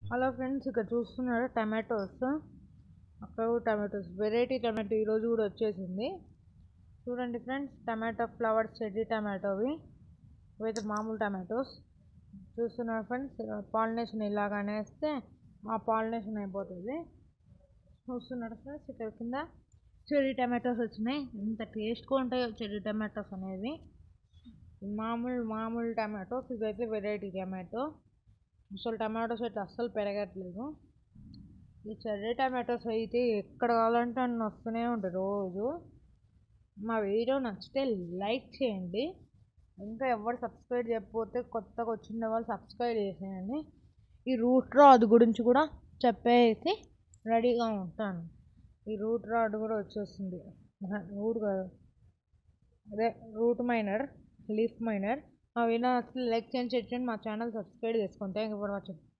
hello friends ఇక్కడ చూస్తున్నారు tomatoes అక్కడ టమాటోస్ వెరైటీ టమాటో ఈరోజు కూడా వచ్చేసింది చూడండి ఫ్రెండ్స్ టమాటో ఫ్లవర్స్ చెడ్డీ టమాటోవి ఇవైతే మామూలు టమాటోస్ చూస్తున్నారు ఫ్రెండ్స్ పాలినేషన్ ఇలాగానే వేస్తే ఆ పాలినేషన్ అయిపోతుంది చూస్తున్నారు ఫ్రెండ్స్ ఇక్కడ కింద చెర్రీ టమాటోస్ వచ్చినాయి ఎంత టేస్ట్గా ఉంటాయో చెర్రీ టమాటోస్ అనేవి మామూలు మామూలు టమాటోస్ ఇదైతే వెరైటీ టమాటో అసలు టమాటోస్ అయితే అస్సలు పెరగట్లేదు ఈ చెర్రీ టమాటోస్ అయితే ఎక్కడ కావాలంటే అన్ని వస్తూనే ఉంటాయి రోజు మా వీడియో నచ్చితే లైక్ చేయండి ఇంకా ఎవరు సబ్స్క్రైబ్ చేయకపోతే కొత్తగా వచ్చిన వాళ్ళు సబ్స్క్రైబ్ చేసేయండి ఈ రూట్ రాడ్ గురించి కూడా చెప్పేసి రెడీగా ఉంటాను ఈ రూట్ రాడ్ కూడా వచ్చేస్తుంది రూట్ కాదు అదే రూట్ మైనర్ లీఫ్ మైనర్ మా వీడియో నచ్చితే లైక్ చేయండి షేర్ చేయండి మా ఛానల్ సబ్స్క్రైబ్ చేసుకోండి థ్యాంక్ యూ ఫర్ వాచింగ్